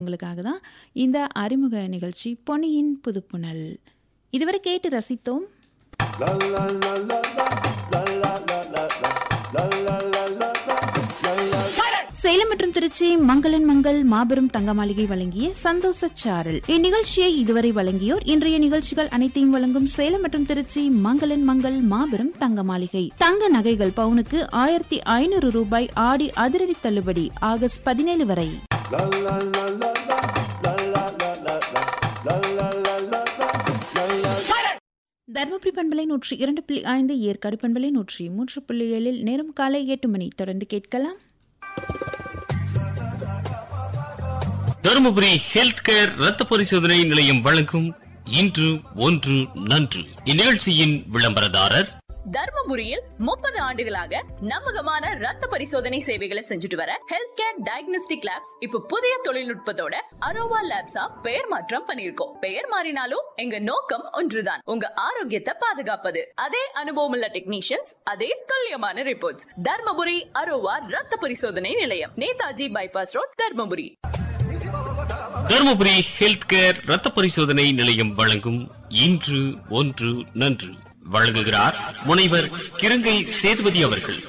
உங்களுக்காக தான் இந்த அறிமுக நிகழ்ச்சி பொன்னியின் புதுப்புணல் இதுவரை கேட்டு ரசித்தோம் சேலம் மற்றும் திருச்சி மங்களன் மங்கள் மாபெரும் தங்க மாளிகை வழங்கிய சந்தோஷ சாரல் இந்நிகழ்ச்சியை இதுவரை வழங்கியோர் இன்றைய நிகழ்ச்சிகள் அனைத்தையும் வழங்கும் சேலம் மற்றும் திருச்சி மங்களன் மங்கள் மாபெரும் தங்க மாளிகை தங்க நகைகள் பவுனுக்கு ஆயிரத்தி ஐநூறு ரூபாய் ஆடி அதிரடி தள்ளுபடி ஆகஸ்ட் பதினேழு வரை தர்மபுரி பண்பலை நூற்றி இரண்டு புள்ளி ஐந்து ஏற்காடு பண்பலை நூற்றி மூன்று புள்ளி ஏழில் நேரம் காலை எட்டு மணி தொடர்ந்து கேட்கலாம் தருமபுரி ஹெல்த் கேர் ரத்த பரிசோதனை நிலையம் வழங்கும் இன்று ஒன்று நன்று இந்நிகழ்ச்சியின் விளம்பரதாரர் தர்மபுரியில் முப்பது ஆண்டுகளாக நம்பகமான ரத்த பரிசோதனை சேவைகளை செஞ்சுட்டு வர ஹெல்த் கேர் டயக்னோஸ்டிக் லேப்ஸ் இப்ப புதிய தொழில்நுட்பத்தோட அரோவா லேப்ஸா பெயர் மாற்றம் பண்ணிருக்கோம் பெயர் மாறினாலும் எங்க நோக்கம் ஒன்றுதான் உங்க ஆரோக்கியத்தை பாதுகாப்பது அதே அனுபவம் உள்ள டெக்னீஷியன்ஸ் அதே துல்லியமான ரிப்போர்ட்ஸ் தர்மபுரி அரோவா ரத்த பரிசோதனை நிலையம் Netaji bypass road Dharmapuri Dharmapuri health care ரத்த பரிசோதனை நிலையம் வழங்கும் இன்று ஒன்று நன்று வழங்குகிறார் முனைவர் கிருங்கை சேதுபதி அவர்கள்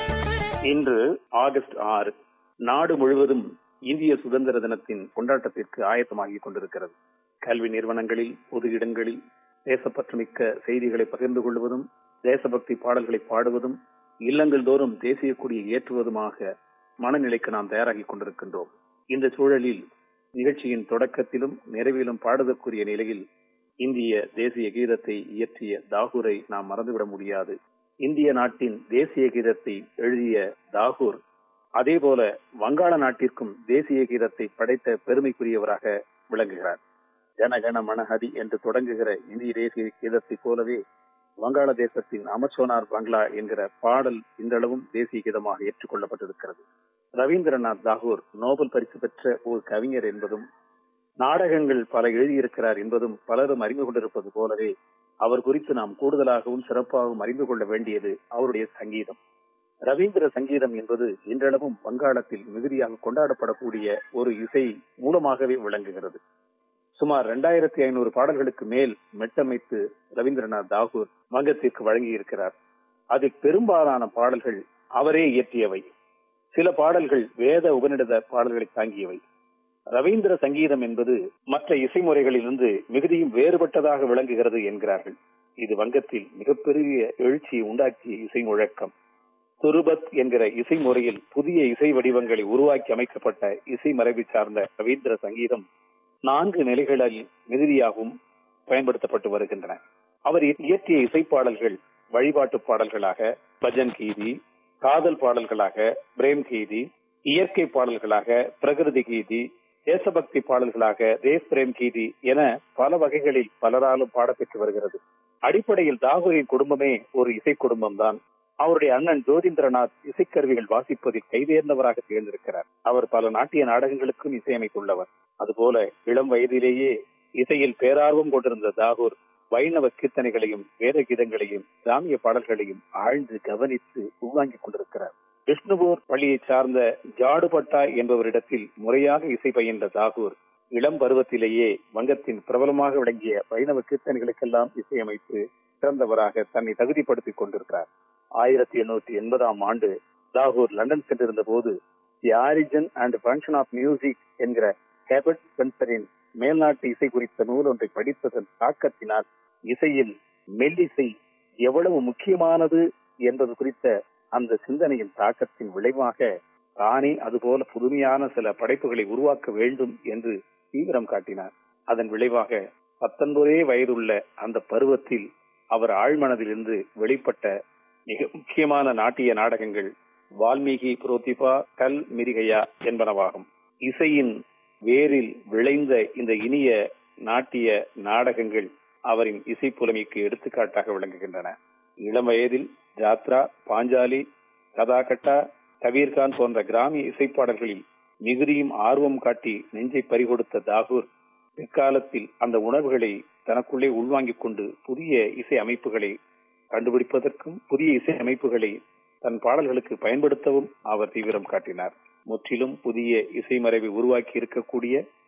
இன்று ஆகஸ்ட் ஆறு நாடு முழுவதும் இந்திய சுதந்திர தினத்தின் கொண்டாட்டத்திற்கு ஆயத்தமாகிக் கொண்டிருக்கிறது கல்வி நிறுவனங்களில் பொது இடங்களில் தேசப்பற்றுமிக்க செய்திகளை பகிர்ந்து கொள்வதும் தேசபக்தி பாடல்களை பாடுவதும் இல்லங்கள் தோறும் தேசிய கொடியை ஏற்றுவதுமாக மனநிலைக்கு நாம் தயாராகிக் கொண்டிருக்கின்றோம் இந்த சூழலில் நிகழ்ச்சியின் தொடக்கத்திலும் நிறைவிலும் பாடுதற்குரிய நிலையில் இந்திய தேசிய கீதத்தை இயற்றிய தாகூரை நாம் மறந்துவிட முடியாது இந்திய நாட்டின் தேசிய கீதத்தை எழுதிய தாகூர் அதேபோல வங்காள நாட்டிற்கும் தேசிய கீதத்தை படைத்த பெருமைக்குரியவராக விளங்குகிறார் ஜனகண மனஹதி என்று தொடங்குகிற இந்திய தேசிய கீதத்தை போலவே வங்காளதேசத்தின் அமர்சோனார் பங்களா என்கிற பாடல் இன்றளவும் தேசிய கீதமாக ஏற்றுக்கொள்ளப்பட்டிருக்கிறது ரவீந்திரநாத் தாகூர் நோபல் பரிசு பெற்ற ஒரு கவிஞர் என்பதும் நாடகங்கள் பல எழுதியிருக்கிறார் என்பதும் பலரும் அறிந்து கொண்டிருப்பது போலவே அவர் குறித்து நாம் கூடுதலாகவும் சிறப்பாகவும் அறிந்து கொள்ள வேண்டியது அவருடைய சங்கீதம் ரவீந்திர சங்கீதம் என்பது இன்றளவும் வங்காளத்தில் மிகுதியாக கொண்டாடப்படக்கூடிய ஒரு இசை மூலமாகவே விளங்குகிறது சுமார் இரண்டாயிரத்தி ஐநூறு பாடல்களுக்கு மேல் மெட்டமைத்து ரவீந்திரநாத் தாகூர் வங்கத்திற்கு வழங்கியிருக்கிறார் அதில் பெரும்பாலான பாடல்கள் அவரே இயற்றியவை சில பாடல்கள் வேத உபநிடத பாடல்களை தாங்கியவை ரவீந்திர சங்கீதம் என்பது மற்ற இசைமுறைகளிலிருந்து மிகுதியும் வேறுபட்டதாக விளங்குகிறது என்கிறார்கள் இது வங்கத்தில் மிகப்பெரிய எழுச்சியை உண்டாக்கிய இசை முழக்கம் துருபத் என்கிற இசை முறையில் புதிய இசை வடிவங்களை உருவாக்கி அமைக்கப்பட்ட இசை மரபை சார்ந்த ரவீந்திர சங்கீதம் நான்கு நிலைகளில் மிகுதியாகவும் பயன்படுத்தப்பட்டு வருகின்றன அவர் இயற்றிய இசைப்பாடல்கள் வழிபாட்டு பாடல்களாக பஜன் கீதி காதல் பாடல்களாக பிரேம் கீதி இயற்கை பாடல்களாக பிரகிருதி கீதி தேசபக்தி பாடல்களாக தேஸ் பிரேம் கீதி என பல வகைகளில் பலராலும் பாடப்பெற்று வருகிறது அடிப்படையில் தாகூரின் குடும்பமே ஒரு இசை குடும்பம் தான் அவருடைய அண்ணன் ஜோதிந்திரநாத் இசைக்கருவிகள் வாசிப்பதில் கைதேர்ந்தவராக திகழ்ந்திருக்கிறார் அவர் பல நாட்டிய நாடகங்களுக்கும் இசையமைத்துள்ளவர் அதுபோல இளம் வயதிலேயே இசையில் பேரார்வம் கொண்டிருந்த தாகூர் வைணவ கீர்த்தனைகளையும் வேத கீதங்களையும் கிராமிய பாடல்களையும் ஆழ்ந்து கவனித்து உள்வாங்கிக் கொண்டிருக்கிறார் விஷ்ணுபூர் பள்ளியை சார்ந்த ஜாடுபட்டா என்பவரிடத்தில் முறையாக இசை பயின்ற தாகூர் இளம் பருவத்திலேயே வங்கத்தின் பிரபலமாக விளங்கிய வைணவ கீர்த்தனைகளுக்கெல்லாம் இசையமைத்து சிறந்தவராக தன்னை தகுதிப்படுத்திக் கொண்டிருக்கிறார் ஆயிரத்தி எண்ணூற்றி எண்பதாம் ஆண்டு தாகூர் லண்டன் சென்றிருந்த போது the origin and function of music என்கிற ஹேபர்ட் ஸ்பென்சரின் மேல்நாட்டு இசை குறித்த நூல் ஒன்றை படித்ததன் தாக்கத்தினால் இசையில் மெல்லிசை எவ்வளவு முக்கியமானது என்பது குறித்த அந்த சிந்தனையின் தாக்கத்தின் விளைவாக தானே அதுபோல புதுமையான சில படைப்புகளை உருவாக்க வேண்டும் என்று தீவிரம் காட்டினார் அதன் விளைவாக பத்தொன்பதே வயதுள்ள அந்த பருவத்தில் அவர் ஆழ்மனதிலிருந்து வெளிப்பட்ட மிக முக்கியமான நாட்டிய நாடகங்கள் வால்மீகி புரோதிபா கல் மிரிகையா என்பனவாகும் இசையின் வேரில் விளைந்த இந்த இனிய நாட்டிய நாடகங்கள் அவரின் இசை புலமைக்கு எடுத்துக்காட்டாக விளங்குகின்றன இளம் வயதில் ஜாத்ரா பாஞ்சாலி கதாகட்டா கபீர்கான் போன்ற கிராமிய இசைப்பாடல்களில் மிகுதியும் ஆர்வம் காட்டி நெஞ்சை பறிகொடுத்த தாகூர் பிற்காலத்தில் அந்த உணர்வுகளை தனக்குள்ளே உள்வாங்கிக் கொண்டு புதிய இசை அமைப்புகளை கண்டுபிடிப்பதற்கும் புதிய இசை அமைப்புகளை தன் பாடல்களுக்கு பயன்படுத்தவும் அவர் தீவிரம் காட்டினார் முற்றிலும் புதிய இசை மரபை உருவாக்கி இருக்கக்கூடிய